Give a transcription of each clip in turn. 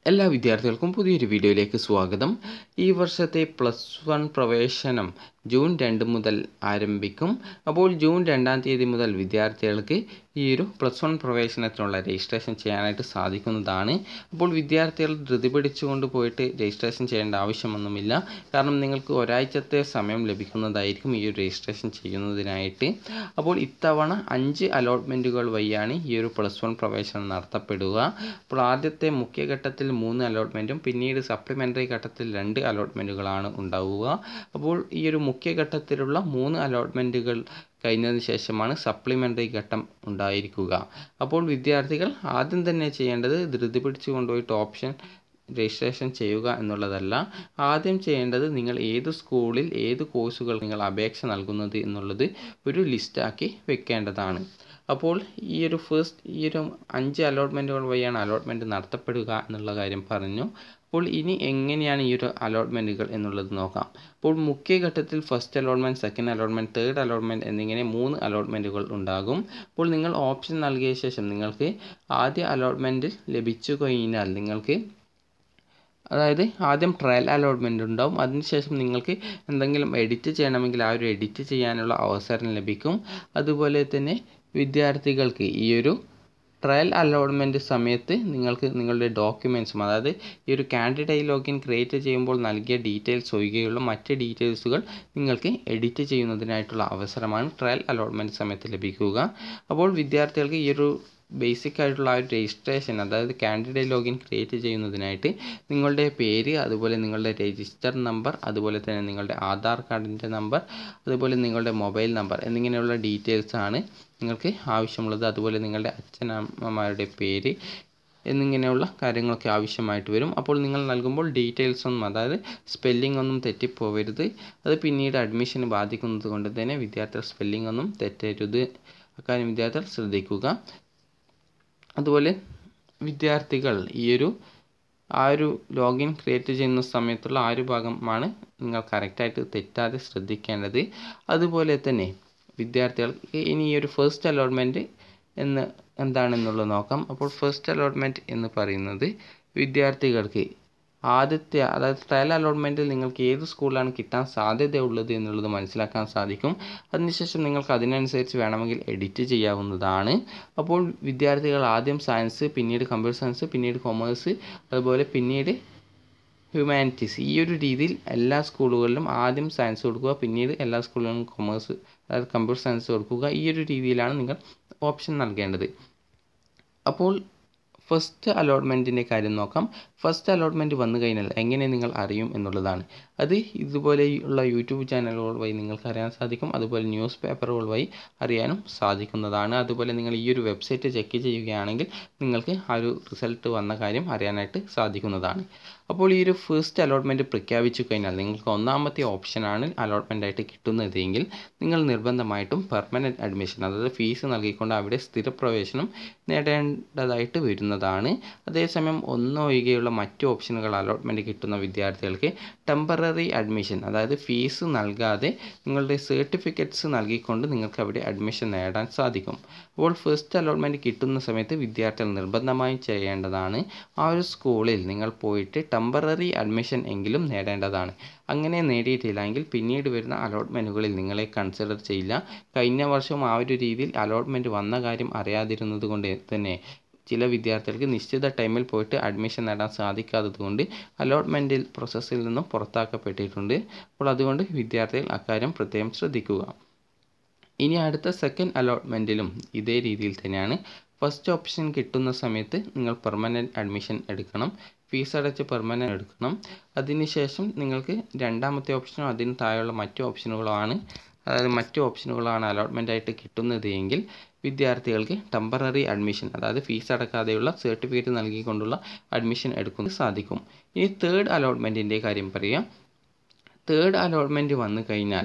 എല്ലാ വിദ്യാർത്ഥികൾക്കും പുതിയൊരു വീഡിയോയിലേക്ക് സ്വാഗതം ഈ വർഷത്തെ പ്ലസ് വൺ പ്രവേശനം ജൂൺ രണ്ട് മുതൽ ആരംഭിക്കും അപ്പോൾ ജൂൺ രണ്ടാം തീയതി മുതൽ വിദ്യാർത്ഥികൾക്ക് ഈ ഒരു പ്ലസ് വൺ പ്രവേശനത്തിനുള്ള രജിസ്ട്രേഷൻ ചെയ്യാനായിട്ട് സാധിക്കുന്നതാണ് അപ്പോൾ വിദ്യാർത്ഥികൾ ധൃതി പിടിച്ചുകൊണ്ട് പോയിട്ട് രജിസ്ട്രേഷൻ ചെയ്യേണ്ട ആവശ്യമൊന്നുമില്ല കാരണം നിങ്ങൾക്ക് ഒരാഴ്ചത്തെ സമയം ലഭിക്കുന്നതായിരിക്കും ഈ ഒരു രജിസ്ട്രേഷൻ ചെയ്യുന്നതിനായിട്ട് അപ്പോൾ ഇത്തവണ അഞ്ച് അലോട്ട്മെൻറ്റുകൾ വഴിയാണ് ഈ ഒരു പ്ലസ് വൺ പ്രവേശനം നടത്തപ്പെടുക അപ്പോൾ ആദ്യത്തെ മുഖ്യഘട്ടത്തിൽ മൂന്ന് അലോട്ട്മെൻറ്റും പിന്നീട് സപ്ലിമെൻ്ററി ഘട്ടത്തിൽ രണ്ട് അലോട്ട്മെൻറ്റുകളാണ് ഉണ്ടാവുക അപ്പോൾ ഈ ഒരു മുഖ്യഘട്ടത്തിലുള്ള മൂന്ന് അലോട്ട്മെൻറ്റുകൾ കഴിഞ്ഞതിന് ശേഷമാണ് സപ്ലിമെൻ്ററി ഘട്ടം ഉണ്ടായിരിക്കുക അപ്പോൾ വിദ്യാർത്ഥികൾ ആദ്യം തന്നെ ചെയ്യേണ്ടത് ധൃതി പിടിച്ചു കൊണ്ടുപോയിട്ട് ഓപ്ഷൻ രജിസ്ട്രേഷൻ ചെയ്യുക എന്നുള്ളതല്ല ആദ്യം ചെയ്യേണ്ടത് നിങ്ങൾ ഏത് സ്കൂളിൽ ഏത് കോഴ്സുകൾ നിങ്ങൾ അപേക്ഷ നൽകുന്നത് എന്നുള്ളത് ഒരു ലിസ്റ്റാക്കി വെക്കേണ്ടതാണ് അപ്പോൾ ഈ ഒരു ഫസ്റ്റ് ഈ ഒരു അഞ്ച് അലോട്ട്മെൻറ്റുകൾ വഴിയാണ് അലോട്ട്മെൻറ്റ് നടത്തപ്പെടുക എന്നുള്ള കാര്യം പറഞ്ഞു അപ്പോൾ ഇനി എങ്ങനെയാണ് ഈ ഒരു അലോട്ട്മെൻറ്റുകൾ എന്നുള്ളത് നോക്കാം അപ്പോൾ മുഖ്യഘട്ടത്തിൽ first allotment second allotment third allotment എന്നിങ്ങനെ മൂന്ന് അലോട്ട്മെൻറ്റുകൾ ഉണ്ടാകും അപ്പോൾ നിങ്ങൾ ഓപ്ഷൻ നൽകിയ ശേഷം നിങ്ങൾക്ക് ആദ്യ അലോട്ട്മെൻറ്റ് ലഭിച്ചു കഴിഞ്ഞാൽ നിങ്ങൾക്ക് അതായത് ആദ്യം ട്രയൽ അലോട്ട്മെൻറ്റ് ഉണ്ടാവും അതിനുശേഷം നിങ്ങൾക്ക് എന്തെങ്കിലും എഡിറ്റ് ചെയ്യണമെങ്കിൽ ആ ഒരു എഡിറ്റ് ചെയ്യാനുള്ള അവസരം ലഭിക്കും അതുപോലെ തന്നെ വിദ്യാർത്ഥികൾക്ക് ഈ ഒരു ട്രയൽ അലോട്ട്മെൻറ്റ് സമയത്ത് നിങ്ങൾക്ക് നിങ്ങളുടെ ഡോക്യുമെൻറ്റ്സും അതായത് ഈ ഒരു കാൻഡിഡേറ്റ് ലോഗിൻ ക്രിയേറ്റ് ചെയ്യുമ്പോൾ നൽകിയ ഡീറ്റെയിൽസ് ഒഴികെയുള്ള മറ്റ് ഡീറ്റെയിൽസുകൾ നിങ്ങൾക്ക് എഡിറ്റ് ചെയ്യുന്നതിനായിട്ടുള്ള അവസരമാണ് ട്രയൽ അലോട്ട്മെൻറ്റ് സമയത്ത് ലഭിക്കുക അപ്പോൾ വിദ്യാർത്ഥികൾക്ക് ഈ ഒരു ബേസിക് ആയിട്ടുള്ള ആ ഒരു രജിസ്ട്രേഷൻ അതായത് കാൻഡിഡേറ്റ് ലോഗിൻ ക്രിയേറ്റ് ചെയ്യുന്നതിനായിട്ട് നിങ്ങളുടെ പേര് അതുപോലെ നിങ്ങളുടെ രജിസ്റ്റർ നമ്പർ അതുപോലെ തന്നെ നിങ്ങളുടെ ആധാർ കാർഡിൻ്റെ നമ്പർ അതുപോലെ നിങ്ങളുടെ മൊബൈൽ നമ്പർ എന്നിങ്ങനെയുള്ള ഡീറ്റെയിൽസ് ആണ് നിങ്ങൾക്ക് ആവശ്യമുള്ളത് അതുപോലെ നിങ്ങളുടെ അച്ഛനമ്മമാരുടെ പേര് എന്നിങ്ങനെയുള്ള കാര്യങ്ങളൊക്കെ ആവശ്യമായിട്ട് വരും അപ്പോൾ നിങ്ങൾ നൽകുമ്പോൾ ഡീറ്റെയിൽസ് ഒന്നും അതായത് സ്പെല്ലിംഗ് ഒന്നും തെറ്റിപ്പോവരുത് അത് പിന്നീട് അഡ്മിഷന് ബാധിക്കുന്നത് കൊണ്ട് തന്നെ വിദ്യാർത്ഥികൾ സ്പെല്ലിംഗ് ഒന്നും തെറ്റരുത് അക്കാര്യം വിദ്യാർത്ഥികൾ ശ്രദ്ധിക്കുക അതുപോലെ വിദ്യാർത്ഥികൾ ഈ ഒരു ആ ഒരു ലോഗിൻ ക്രിയേറ്റ് ചെയ്യുന്ന സമയത്തുള്ള ആ ഒരു ഭാഗമാണ് നിങ്ങൾ കറക്റ്റായിട്ട് തെറ്റാതെ ശ്രദ്ധിക്കേണ്ടത് അതുപോലെ തന്നെ വിദ്യാർത്ഥികൾക്ക് ഇനി ഈ ഒരു ഫസ്റ്റ് അലോട്ട്മെൻറ്റ് എന്ന് എന്താണെന്നുള്ളത് നോക്കാം അപ്പോൾ ഫസ്റ്റ് അലോട്ട്മെൻറ്റ് എന്ന് പറയുന്നത് വിദ്യാർത്ഥികൾക്ക് ആദ്യത്തെ അതായത് ട്രയൽ അലോട്ട്മെൻറ്റിൽ നിങ്ങൾക്ക് ഏത് സ്കൂളിലാണ് കിട്ടാൻ സാധ്യതയുള്ളത് എന്നുള്ളത് മനസ്സിലാക്കാൻ സാധിക്കും അതിനുശേഷം നിങ്ങൾക്ക് അതിനനുസരിച്ച് വേണമെങ്കിൽ എഡിറ്റ് ചെയ്യാവുന്നതാണ് അപ്പോൾ വിദ്യാർത്ഥികൾ ആദ്യം സയൻസ് പിന്നീട് കമ്പ്യൂട്ടർ സയൻസ് പിന്നീട് കൊമേഴ്സ് അതുപോലെ പിന്നീട് ഹ്യൂമാനിറ്റീസ് ഈ ഒരു രീതിയിൽ എല്ലാ സ്കൂളുകളിലും ആദ്യം സയൻസ് കൊടുക്കുക പിന്നീട് എല്ലാ സ്കൂളുകളിലും കൊമേഴ്സ് അതായത് കമ്പ്യൂട്ടർ സയൻസ് കൊടുക്കുക ഈ ഒരു രീതിയിലാണ് നിങ്ങൾ ഓപ്ഷൻ നൽകേണ്ടത് അപ്പോൾ ഫസ്റ്റ് അലോട്ട്മെൻറ്റിൻ്റെ കാര്യം നോക്കാം ഫസ്റ്റ് അലോട്ട്മെൻറ്റ് വന്നു കഴിഞ്ഞാൽ എങ്ങനെ നിങ്ങൾ അറിയും എന്നുള്ളതാണ് അത് ഇതുപോലെയുള്ള യൂട്യൂബ് ചാനലുകൾ വഴി നിങ്ങൾക്ക് അറിയാൻ സാധിക്കും അതുപോലെ ന്യൂസ് പേപ്പറുകൾ വഴി അറിയാനും സാധിക്കുന്നതാണ് അതുപോലെ നിങ്ങൾ ഈ ഒരു വെബ്സൈറ്റ് ചെക്ക് ചെയ്യുകയാണെങ്കിൽ നിങ്ങൾക്ക് ആ ഒരു റിസൾട്ട് വന്ന കാര്യം അറിയാനായിട്ട് സാധിക്കുന്നതാണ് അപ്പോൾ ഈ ഒരു ഫസ്റ്റ് അലോട്ട്മെൻറ്റ് പ്രഖ്യാപിച്ചു കഴിഞ്ഞാൽ നിങ്ങൾക്ക് ഒന്നാമത്തെ ഓപ്ഷനാണ് അലോട്ട്മെൻ്റ് ആയിട്ട് കിട്ടുന്നതെങ്കിൽ നിങ്ങൾ നിർബന്ധമായിട്ടും പെർമനൻറ്റ് അഡ്മിഷൻ അതായത് ഫീസ് നൽകിക്കൊണ്ട് അവിടെ സ്ഥിരപ്രവേശനം നേടേണ്ടതായിട്ട് വരുന്നതാണ് അതേസമയം ഒന്നൊഴികെയുള്ള മറ്റ് ഓപ്ഷനുകൾ അലോട്ട്മെൻറ്റ് കിട്ടുന്ന വിദ്യാർത്ഥികൾക്ക് ടെമ്പററി അഡ്മിഷൻ അതായത് ഫീസ് നൽകാതെ നിങ്ങളുടെ സർട്ടിഫിക്കറ്റ്സ് നൽകിക്കൊണ്ട് നിങ്ങൾക്ക് അവിടെ അഡ്മിഷൻ നേടാൻ സാധിക്കും അപ്പോൾ ഫസ്റ്റ് അലോട്ട്മെൻറ്റ് കിട്ടുന്ന സമയത്ത് വിദ്യാർത്ഥികൾ നിർബന്ധമായും ചെയ്യേണ്ടതാണ് ആ ഒരു സ്കൂളിൽ നിങ്ങൾ പോയിട്ട് ടെമ്പററി അഡ്മിഷൻ എങ്കിലും നേടേണ്ടതാണ് അങ്ങനെ നേടിയിട്ടില്ലെങ്കിൽ പിന്നീട് വരുന്ന അലോട്ട്മെൻറ്റുകളിൽ നിങ്ങളെ കൺസിഡർ ചെയ്യില്ല കഴിഞ്ഞ വർഷം ആ ഒരു രീതിയിൽ അലോട്ട്മെൻറ്റ് വന്ന കാര്യം അറിയാതിരുന്നത് കൊണ്ട് തന്നെ ചില വിദ്യാർത്ഥികൾക്ക് നിശ്ചിത ടൈമിൽ പോയിട്ട് അഡ്മിഷൻ നേടാൻ സാധിക്കാത്തത് കൊണ്ട് അലോട്ട്മെൻറ്റിൽ പ്രോസസ്സിൽ നിന്നും പുറത്താക്കപ്പെട്ടിട്ടുണ്ട് അപ്പോൾ അതുകൊണ്ട് വിദ്യാർത്ഥികൾ അക്കാര്യം പ്രത്യേകം ശ്രദ്ധിക്കുക ഇനി അടുത്ത സെക്കൻഡ് അലോട്ട്മെൻറ്റിലും ഇതേ രീതിയിൽ തന്നെയാണ് ഫസ്റ്റ് ഓപ്ഷൻ കിട്ടുന്ന സമയത്ത് നിങ്ങൾ പെർമനൻറ്റ് അഡ്മിഷൻ എടുക്കണം ഫീസ് അടച്ച് പെർമനൻറ്റ് എടുക്കണം അതിനുശേഷം നിങ്ങൾക്ക് രണ്ടാമത്തെ ഓപ്ഷനോ അതിന് താഴെയുള്ള മറ്റു ഓപ്ഷനുകളോ ആണ് അതായത് മറ്റു ഓപ്ഷനുകളാണ് അലോട്ട്മെൻ്റ് ആയിട്ട് കിട്ടുന്നത് എങ്കിൽ വിദ്യാർത്ഥികൾക്ക് ടെമ്പററി അഡ്മിഷൻ അതായത് ഫീസ് അടക്കാതെയുള്ള സർട്ടിഫിക്കറ്റ് നൽകിക്കൊണ്ടുള്ള അഡ്മിഷൻ എടുക്കുന്നത് സാധിക്കും ഇനി തേർഡ് അലോട്ട്മെൻറ്റിൻ്റെ കാര്യം പറയാം തേർഡ് അലോട്ട്മെൻറ്റ് വന്നു കഴിഞ്ഞാൽ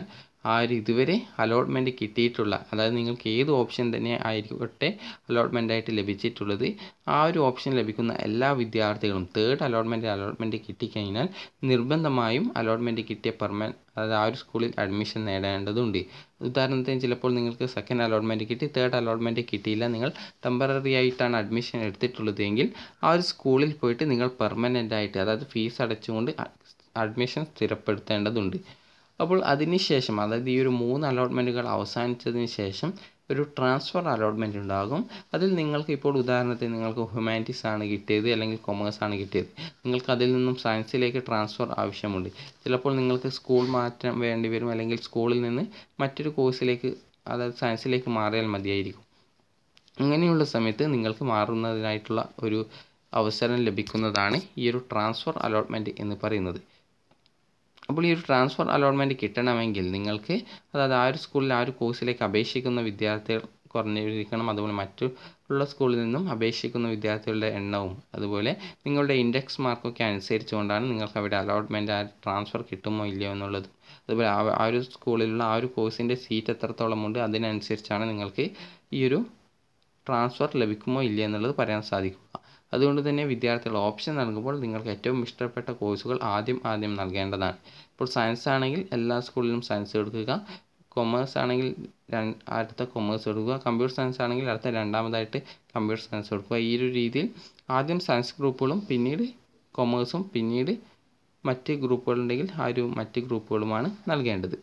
ആര് ഇതുവരെ അലോട്ട്മെൻറ്റ് കിട്ടിയിട്ടുള്ള അതായത് നിങ്ങൾക്ക് ഏത് ഓപ്ഷൻ തന്നെ ആയിരിക്കട്ടെ അലോട്ട്മെൻ്റ് ആയിട്ട് ലഭിച്ചിട്ടുള്ളത് ആ ഒരു ഓപ്ഷൻ ലഭിക്കുന്ന എല്ലാ വിദ്യാർത്ഥികളും തേർഡ് അലോട്ട്മെൻറ്റ് അലോട്ട്മെൻറ്റ് കിട്ടിക്കഴിഞ്ഞാൽ നിർബന്ധമായും അലോട്ട്മെൻറ്റ് കിട്ടിയ പെർമന അതായത് ആ ഒരു സ്കൂളിൽ അഡ്മിഷൻ നേടേണ്ടതുണ്ട് ഉദാഹരണത്തിന് ചിലപ്പോൾ നിങ്ങൾക്ക് സെക്കൻഡ് അലോട്ട്മെൻറ്റ് കിട്ടി തേർഡ് അലോട്ട്മെൻറ്റ് കിട്ടിയില്ല നിങ്ങൾ ടെമ്പററി ആയിട്ടാണ് അഡ്മിഷൻ എടുത്തിട്ടുള്ളത് എങ്കിൽ ആ ഒരു സ്കൂളിൽ പോയിട്ട് നിങ്ങൾ പെർമനൻ്റ് ആയിട്ട് അതായത് ഫീസ് അടച്ചുകൊണ്ട് അഡ്മിഷൻ സ്ഥിരപ്പെടുത്തേണ്ടതുണ്ട് അപ്പോൾ അതിന് ശേഷം അതായത് ഈ ഒരു മൂന്ന് അലോട്ട്മെൻറ്റുകൾ അവസാനിച്ചതിന് ശേഷം ഒരു ട്രാൻസ്ഫർ അലോട്ട്മെൻറ്റ് ഉണ്ടാകും അതിൽ നിങ്ങൾക്ക് ഇപ്പോൾ ഉദാഹരണത്തിന് നിങ്ങൾക്ക് ഹ്യൂമാനിറ്റീസ് ആണ് കിട്ടിയത് അല്ലെങ്കിൽ കൊമേഴ്സ് ആണ് കിട്ടിയത് നിങ്ങൾക്ക് അതിൽ നിന്നും സയൻസിലേക്ക് ട്രാൻസ്ഫർ ആവശ്യമുണ്ട് ചിലപ്പോൾ നിങ്ങൾക്ക് സ്കൂൾ മാറ്റം വേണ്ടി വരും അല്ലെങ്കിൽ സ്കൂളിൽ നിന്ന് മറ്റൊരു കോഴ്സിലേക്ക് അതായത് സയൻസിലേക്ക് മാറിയാൽ മതിയായിരിക്കും അങ്ങനെയുള്ള സമയത്ത് നിങ്ങൾക്ക് മാറുന്നതിനായിട്ടുള്ള ഒരു അവസരം ലഭിക്കുന്നതാണ് ഈ ഒരു ട്രാൻസ്ഫർ അലോട്ട്മെൻറ്റ് എന്ന് പറയുന്നത് അപ്പോൾ ഈ ഒരു ട്രാൻസ്ഫർ അലോട്ട്മെൻറ്റ് കിട്ടണമെങ്കിൽ നിങ്ങൾക്ക് അതായത് ആ ഒരു സ്കൂളിൽ ആ ഒരു കോഴ്സിലേക്ക് അപേക്ഷിക്കുന്ന വിദ്യാർത്ഥികൾ കുറഞ്ഞിരിക്കണം അതുപോലെ മറ്റുള്ള സ്കൂളിൽ നിന്നും അപേക്ഷിക്കുന്ന വിദ്യാർത്ഥികളുടെ എണ്ണവും അതുപോലെ നിങ്ങളുടെ ഇൻഡെക്സ് മാർക്കൊക്കെ അനുസരിച്ചുകൊണ്ടാണ് നിങ്ങൾക്ക് അവിടെ അലോട്ട്മെൻറ്റ് ആ ട്രാൻസ്ഫർ കിട്ടുമോ ഇല്ലയോ എന്നുള്ളത് അതുപോലെ ആ ഒരു സ്കൂളിലുള്ള ആ ഒരു കോഴ്സിൻ്റെ സീറ്റ് എത്രത്തോളം ഉണ്ട് അതിനനുസരിച്ചാണ് നിങ്ങൾക്ക് ഈ ഒരു ട്രാൻസ്ഫർ ലഭിക്കുമോ ഇല്ല എന്നുള്ളത് പറയാൻ സാധിക്കുക അതുകൊണ്ട് തന്നെ വിദ്യാർത്ഥികൾ ഓപ്ഷൻ നൽകുമ്പോൾ നിങ്ങൾക്ക് ഏറ്റവും ഇഷ്ടപ്പെട്ട കോഴ്സുകൾ ആദ്യം ആദ്യം നൽകേണ്ടതാണ് ഇപ്പോൾ സയൻസ് ആണെങ്കിൽ എല്ലാ സ്കൂളിലും സയൻസ് എടുക്കുക കൊമേഴ്സ് ആണെങ്കിൽ അടുത്ത കൊമേഴ്സ് എടുക്കുക കമ്പ്യൂട്ടർ സയൻസ് ആണെങ്കിൽ അടുത്ത രണ്ടാമതായിട്ട് കമ്പ്യൂട്ടർ സയൻസ് എടുക്കുക ഈ ഒരു രീതിയിൽ ആദ്യം സയൻസ് ഗ്രൂപ്പുകളും പിന്നീട് കൊമേഴ്സും പിന്നീട് മറ്റ് ഗ്രൂപ്പുകളുണ്ടെങ്കിൽ ആ ഒരു മറ്റ് ഗ്രൂപ്പുകളുമാണ് നൽകേണ്ടത്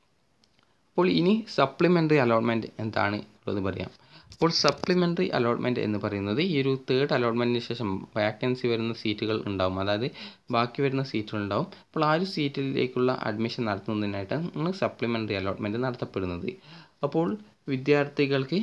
അപ്പോൾ ഇനി സപ്ലിമെൻ്ററി അലോട്ട്മെൻറ്റ് എന്താണ് ഉള്ളത് പറയാം അപ്പോൾ സപ്ലിമെൻ്ററി അലോട്ട്മെൻറ്റ് എന്ന് പറയുന്നത് ഈ ഒരു തേർഡ് അലോട്ട്മെൻറ്റിന് ശേഷം വാക്കൻസി വരുന്ന സീറ്റുകൾ ഉണ്ടാവും അതായത് ബാക്കി വരുന്ന സീറ്റുകൾ ഉണ്ടാവും അപ്പോൾ ആ ഒരു സീറ്റിലേക്കുള്ള അഡ്മിഷൻ നടത്തുന്നതിനായിട്ടാണ് സപ്ലിമെൻ്ററി അലോട്ട്മെൻറ്റ് നടത്തപ്പെടുന്നത് അപ്പോൾ വിദ്യാർത്ഥികൾക്ക്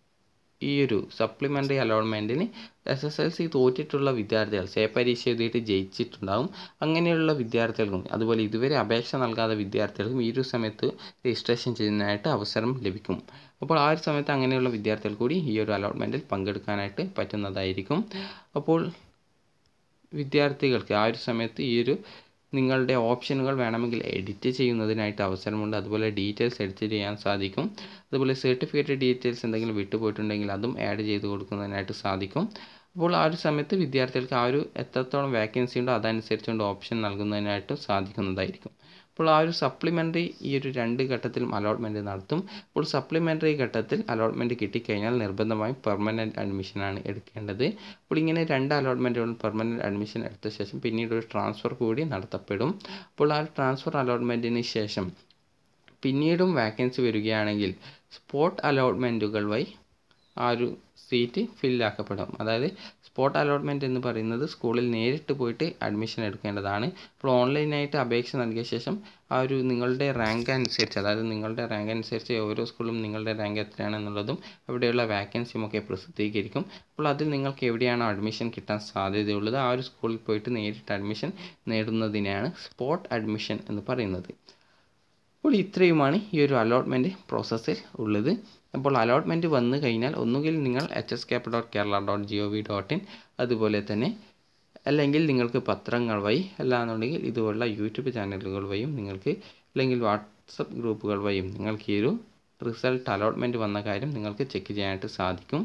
ഈ ഒരു സപ്ലിമെൻ്ററി അലോട്ട്മെൻറ്റിന് എസ് എസ് എൽ സി തോറ്റിട്ടുള്ള വിദ്യാർത്ഥികൾ സേ പരീക്ഷ എഴുതിയിട്ട് ജയിച്ചിട്ടുണ്ടാകും അങ്ങനെയുള്ള വിദ്യാർത്ഥികൾക്കും അതുപോലെ ഇതുവരെ അപേക്ഷ നൽകാത്ത വിദ്യാർത്ഥികൾക്കും ഈ ഒരു സമയത്ത് രജിസ്ട്രേഷൻ ചെയ്യുന്നതിനായിട്ട് അവസരം ലഭിക്കും അപ്പോൾ ആ ഒരു സമയത്ത് അങ്ങനെയുള്ള വിദ്യാർത്ഥികൾ കൂടി ഈ ഒരു അലോട്ട്മെൻറ്റിൽ പങ്കെടുക്കാനായിട്ട് പറ്റുന്നതായിരിക്കും അപ്പോൾ വിദ്യാർത്ഥികൾക്ക് ആ ഒരു സമയത്ത് ഈ ഒരു നിങ്ങളുടെ ഓപ്ഷനുകൾ വേണമെങ്കിൽ എഡിറ്റ് ചെയ്യുന്നതിനായിട്ട് അവസരമുണ്ട് അതുപോലെ ഡീറ്റെയിൽസ് എഡിറ്റ് ചെയ്യാൻ സാധിക്കും അതുപോലെ സർട്ടിഫിക്കറ്റ് ഡീറ്റെയിൽസ് എന്തെങ്കിലും വിട്ടുപോയിട്ടുണ്ടെങ്കിൽ അതും ആഡ് ചെയ്ത് കൊടുക്കുന്നതിനായിട്ട് സാധിക്കും അപ്പോൾ ആ ഒരു സമയത്ത് വിദ്യാർത്ഥികൾക്ക് ആ ഒരു എത്രത്തോളം വേക്കൻസി ഉണ്ടോ അതനുസരിച്ചുകൊണ്ട് ഓപ്ഷൻ നൽകുന്നതിനായിട്ട് സാധിക്കുന്നതായിരിക്കും അപ്പോൾ ആ ഒരു സപ്ലിമെൻ്ററി ഈ ഒരു രണ്ട് ഘട്ടത്തിലും അലോട്ട്മെൻറ്റ് നടത്തും അപ്പോൾ സപ്ലിമെൻ്ററി ഘട്ടത്തിൽ അലോട്ട്മെൻറ്റ് കിട്ടിക്കഴിഞ്ഞാൽ നിർബന്ധമായും പെർമനൻറ്റ് അഡ്മിഷനാണ് എടുക്കേണ്ടത് അപ്പോൾ ഇങ്ങനെ രണ്ട് അലോട്ട്മെൻറ്റുകളും പെർമനൻറ്റ് അഡ്മിഷൻ എടുത്ത ശേഷം പിന്നീട് ഒരു ട്രാൻസ്ഫർ കൂടി നടത്തപ്പെടും അപ്പോൾ ആ ട്രാൻസ്ഫർ അലോട്ട്മെൻറ്റിന് ശേഷം പിന്നീടും വാക്കൻസി വരികയാണെങ്കിൽ സ്പോട്ട് അലോട്ട്മെൻറ്റുകൾ വഴി ആ ഒരു സീറ്റ് ഫില്ലാക്കപ്പെടും അതായത് സ്പോട്ട് അലോട്ട്മെൻറ്റ് എന്ന് പറയുന്നത് സ്കൂളിൽ നേരിട്ട് പോയിട്ട് അഡ്മിഷൻ എടുക്കേണ്ടതാണ് അപ്പോൾ ഓൺലൈനായിട്ട് അപേക്ഷ നൽകിയ ശേഷം ആ ഒരു നിങ്ങളുടെ റാങ്ക് അനുസരിച്ച് അതായത് നിങ്ങളുടെ റാങ്ക് അനുസരിച്ച് ഓരോ സ്കൂളിലും നിങ്ങളുടെ റാങ്ക് എത്രയാണെന്നുള്ളതും അവിടെയുള്ള വാക്കൻസിയും ഒക്കെ പ്രസിദ്ധീകരിക്കും അപ്പോൾ അതിൽ നിങ്ങൾക്ക് എവിടെയാണോ അഡ്മിഷൻ കിട്ടാൻ സാധ്യതയുള്ളത് ആ ഒരു സ്കൂളിൽ പോയിട്ട് നേരിട്ട് അഡ്മിഷൻ നേടുന്നതിനെയാണ് സ്പോട്ട് അഡ്മിഷൻ എന്ന് പറയുന്നത് അപ്പോൾ ഇത്രയുമാണ് ഈ ഒരു അലോട്ട്മെൻറ്റ് പ്രോസസ്സിൽ ഉള്ളത് അപ്പോൾ അലോട്ട്മെൻറ്റ് വന്നു കഴിഞ്ഞാൽ ഒന്നുകിൽ നിങ്ങൾ H S cap dot Kerala dot G O V dot in അതുപോലെ തന്നെ അല്ലെങ്കിൽ നിങ്ങൾക്ക് പത്രങ്ങൾ വഴി അല്ലാന്നുണ്ടെങ്കിൽ ഇതുപോലുള്ള യൂട്യൂബ് ചാനലുകൾ വഴിയും നിങ്ങൾക്ക് അല്ലെങ്കിൽ വാട്സപ്പ് ഗ്രൂപ്പുകൾ വഴിയും നിങ്ങൾക്ക് ഈ ഒരു റിസൾട്ട് അലോട്ട്മെൻറ്റ് വന്ന കാര്യം നിങ്ങൾക്ക് ചെക്ക് ചെയ്യാനായിട്ട് സാധിക്കും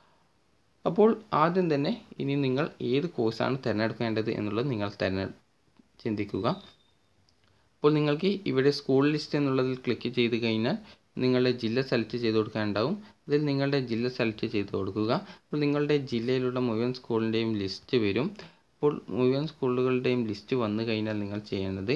അപ്പോൾ ആദ്യം തന്നെ ഇനി നിങ്ങൾ ഏത് കോഴ്സാണ് തിരഞ്ഞെടുക്കേണ്ടത് എന്നുള്ളത് നിങ്ങൾ തിരഞ്ഞെ ചിന്തിക്കുക അപ്പോൾ നിങ്ങൾക്ക് ഇവിടെ സ്കൂൾ ലിസ്റ്റ് എന്നുള്ളതിൽ ക്ലിക്ക് ചെയ്ത് കഴിഞ്ഞാൽ നിങ്ങളുടെ ജില്ല സെലക്ട് ചെയ്ത് കൊടുക്കാനുണ്ടാവും അതിൽ നിങ്ങളുടെ ജില്ല സെലക്ട് ചെയ്ത് കൊടുക്കുക അപ്പോൾ നിങ്ങളുടെ ജില്ലയിലുള്ള മുഴുവൻ സ്കൂളിൻ്റെയും ലിസ്റ്റ് വരും അപ്പോൾ മുഴുവൻ സ്കൂളുകളുടെയും ലിസ്റ്റ് വന്നു കഴിഞ്ഞാൽ നിങ്ങൾ ചെയ്യേണ്ടത്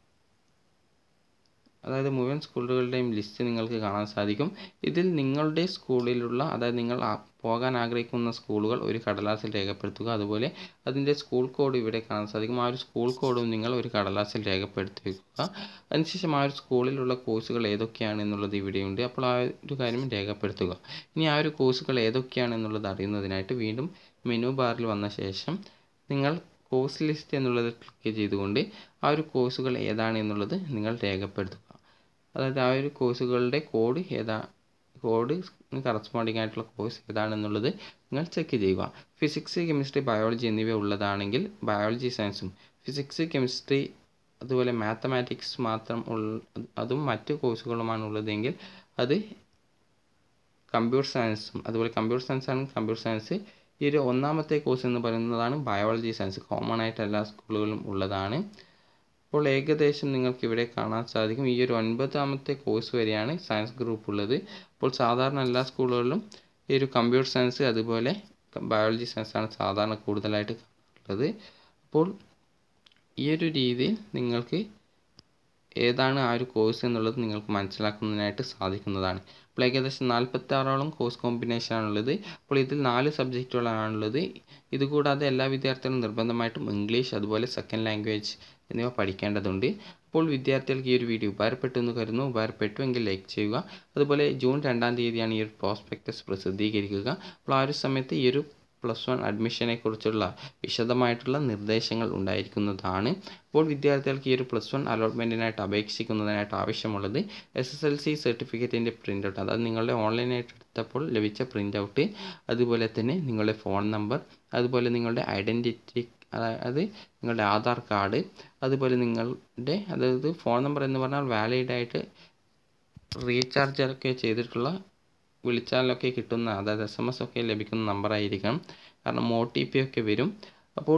അതായത് മുഴുവൻ സ്കൂളുകളുടെയും ലിസ്റ്റ് നിങ്ങൾക്ക് കാണാൻ സാധിക്കും ഇതിൽ നിങ്ങളുടെ സ്കൂളിലുള്ള അതായത് നിങ്ങൾ പോകാൻ ആഗ്രഹിക്കുന്ന സ്കൂളുകൾ ഒരു കടലാസിൽ രേഖപ്പെടുത്തുക അതുപോലെ അതിൻ്റെ സ്കൂൾ കോഡ് ഇവിടെ കാണാൻ സാധിക്കും ആ ഒരു സ്കൂൾ കോഡും നിങ്ങൾ ഒരു കടലാസിൽ രേഖപ്പെടുത്തി വെക്കുക അതിനുശേഷം ആ ഒരു സ്കൂളിലുള്ള കോഴ്സുകൾ ഏതൊക്കെയാണ് എന്നുള്ളത് ഇവിടെയുണ്ട് അപ്പോൾ ആ ഒരു കാര്യം രേഖപ്പെടുത്തുക ഇനി ആ ഒരു കോഴ്സുകൾ ഏതൊക്കെയാണ് എന്നുള്ളത് അറിയുന്നതിനായിട്ട് വീണ്ടും മെനു ബാറിൽ വന്ന ശേഷം നിങ്ങൾ കോഴ്സ് ലിസ്റ്റ് എന്നുള്ളത് ക്ലിക്ക് ചെയ്തുകൊണ്ട് ആ ഒരു കോഴ്സുകൾ ഏതാണ് എന്നുള്ളത് നിങ്ങൾ രേഖപ്പെടുത്തുക അതായത് ആ ഒരു കോഴ്സുകളുടെ കോഡ് ഏതാ കോഡ് കറസ്പോണ്ടിങ് ആയിട്ടുള്ള കോഴ്സ് ഏതാണെന്നുള്ളത് നിങ്ങൾ ചെക്ക് ചെയ്യുക ഫിസിക്സ് കെമിസ്ട്രി ബയോളജി എന്നിവ ഉള്ളതാണെങ്കിൽ ബയോളജി സയൻസും ഫിസിക്സ് കെമിസ്ട്രി അതുപോലെ മാത്തമാറ്റിക്സ് മാത്രം ഉള്ള അതും മറ്റ് കോഴ്സുകളുമാണ് ഉള്ളതെങ്കിൽ അത് കമ്പ്യൂട്ടർ സയൻസും അതുപോലെ കമ്പ്യൂട്ടർ സയൻസ് ആണ് കമ്പ്യൂട്ടർ സയൻസ് ഈ ഒരു ഒന്നാമത്തെ കോഴ്സ് എന്ന് പറയുന്നതാണ് ബയോളജി സയൻസ് കോമൺ ആയിട്ട് എല്ലാ സ്കൂളുകളിലും ഉള്ളതാണ് അപ്പോൾ ഏകദേശം നിങ്ങൾക്ക് ഇവിടെ കാണാൻ സാധിക്കും ഈ ഒരു ഒൻപതാമത്തെ കോഴ്സ് വരെയാണ് സയൻസ് ഗ്രൂപ്പ് ഉള്ളത് അപ്പോൾ സാധാരണ എല്ലാ സ്കൂളുകളിലും ഈ ഒരു കമ്പ്യൂട്ടർ സയൻസ് അതുപോലെ ബയോളജി സയൻസ് ആണ് സാധാരണ കൂടുതലായിട്ട് ഉള്ളത് അപ്പോൾ ഈ ഒരു രീതിയിൽ നിങ്ങൾക്ക് ഏതാണ് ആ ഒരു കോഴ്സ് എന്നുള്ളത് നിങ്ങൾക്ക് മനസ്സിലാക്കുന്നതിനായിട്ട് സാധിക്കുന്നതാണ് അപ്പോൾ ഏകദേശം നാൽപ്പത്തി ആറോളം കോഴ്സ് കോമ്പിനേഷനാണുള്ളത് അപ്പോൾ ഇതിൽ നാല് സബ്ജക്റ്റുകളാണുള്ളത് ഇതുകൂടാതെ എല്ലാ വിദ്യാർത്ഥികളും നിർബന്ധമായിട്ടും ഇംഗ്ലീഷ് അതുപോലെ സെക്കൻഡ് ലാംഗ്വേജ് എന്നിവ പഠിക്കേണ്ടതുണ്ട് അപ്പോൾ വിദ്യാർത്ഥികൾക്ക് ഈ ഒരു വീഡിയോ ഉപകാരപ്പെട്ടു എന്ന് കരുതുന്നു ഉപകാരപ്പെട്ടുവെങ്കിൽ ലൈക്ക് ചെയ്യുക അതുപോലെ ജൂൺ രണ്ടാം തീയതിയാണ് ഈ ഒരു പ്രോസ്പെക്ടസ് പ്രസിദ്ധീകരിക്കുക അപ്പോൾ ആ ഒരു സമയത്ത് ഈ ഒരു പ്ലസ് വൺ അഡ്മിഷനെ കുറിച്ചുള്ള വിശദമായിട്ടുള്ള നിർദ്ദേശങ്ങൾ ഉണ്ടായിരിക്കുന്നതാണ് അപ്പോൾ വിദ്യാർത്ഥികൾക്ക് ഈ ഒരു പ്ലസ് വൺ അലോട്ട്മെൻറ്റിനായിട്ട് അപേക്ഷിക്കുന്നതിനായിട്ട് ആവശ്യമുള്ളത് എസ് എസ് എൽ സി സർട്ടിഫിക്കറ്റിൻ്റെ പ്രിൻ്റ് ഔട്ട് അതായത് നിങ്ങളുടെ ഓൺലൈനായിട്ട് എടുത്തപ്പോൾ ലഭിച്ച പ്രിൻ്റ് ഔട്ട് അതുപോലെ തന്നെ നിങ്ങളുടെ ഫോൺ നമ്പർ അതുപോലെ നിങ്ങളുടെ ഐഡൻറ്റിറ്റി അതായത് നിങ്ങളുടെ ആധാർ കാർഡ് അതുപോലെ നിങ്ങളുടെ അതായത് ഫോൺ നമ്പർ എന്ന് പറഞ്ഞാൽ വാലിഡ് ആയിട്ട് റീചാർജ് ഒക്കെ ചെയ്തിട്ടുള്ള വിളിച്ചാലൊക്കെ കിട്ടുന്ന അതായത് എസ് എം എസ് ഒക്കെ ലഭിക്കുന്ന നമ്പറായിരിക്കണം കാരണം ഒ ടി പി ഒക്കെ വരും അപ്പോൾ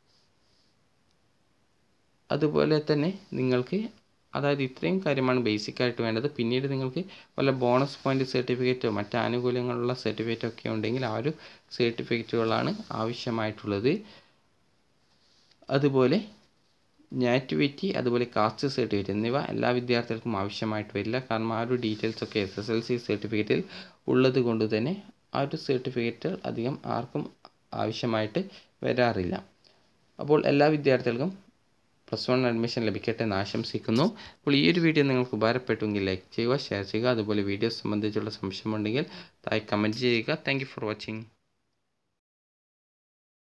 അതുപോലെ തന്നെ നിങ്ങൾക്ക് അതായത് ഇത്രയും കാര്യമാണ് ബേസിക് ആയിട്ട് വേണ്ടത് പിന്നീട് നിങ്ങൾക്ക് വല്ല ബോണസ് പോയിന്റ് സർട്ടിഫിക്കറ്റോ മറ്റ് ആനുകൂല്യങ്ങളുള്ള സർട്ടിഫിക്കറ്റോ ഒക്കെ ഉണ്ടെങ്കിൽ ആ ഒരു സർട്ടിഫിക്കറ്റുകളാണ് ആവശ്യമായിട്ടുള്ളത് അതുപോലെ നാറ്റിവിറ്റി അതുപോലെ കാസ്റ്റ് സർട്ടിഫിക്കറ്റ് എന്നിവ എല്ലാ വിദ്യാർത്ഥികൾക്കും ആവശ്യമായിട്ട് വരില്ല കാരണം ആ ഒരു ഡീറ്റെയിൽസ് ഒക്കെ എസ് എസ് എൽ സി സർട്ടിഫിക്കറ്റിൽ ഉള്ളത് കൊണ്ട് തന്നെ ആ ഒരു സർട്ടിഫിക്കറ്റ് അധികം ആർക്കും ആവശ്യമായിട്ട് വരാറില്ല അപ്പോൾ എല്ലാ വിദ്യാർത്ഥികൾക്കും പ്ലസ് വൺ അഡ്മിഷൻ ലഭിക്കട്ടെ എന്ന് ആശംസിക്കുന്നു അപ്പോൾ ഈ ഒരു വീഡിയോ നിങ്ങൾക്ക് ഉപകാരപ്പെട്ടുവെങ്കിൽ ലൈക്ക് ചെയ്യുക ഷെയർ ചെയ്യുക അതുപോലെ വീഡിയോ സംബന്ധിച്ചുള്ള സംശയമുണ്ടെങ്കിൽ താഴെ കമൻറ്റ് ചെയ്യുക താങ്ക് ഫോർ വാച്ചിങ്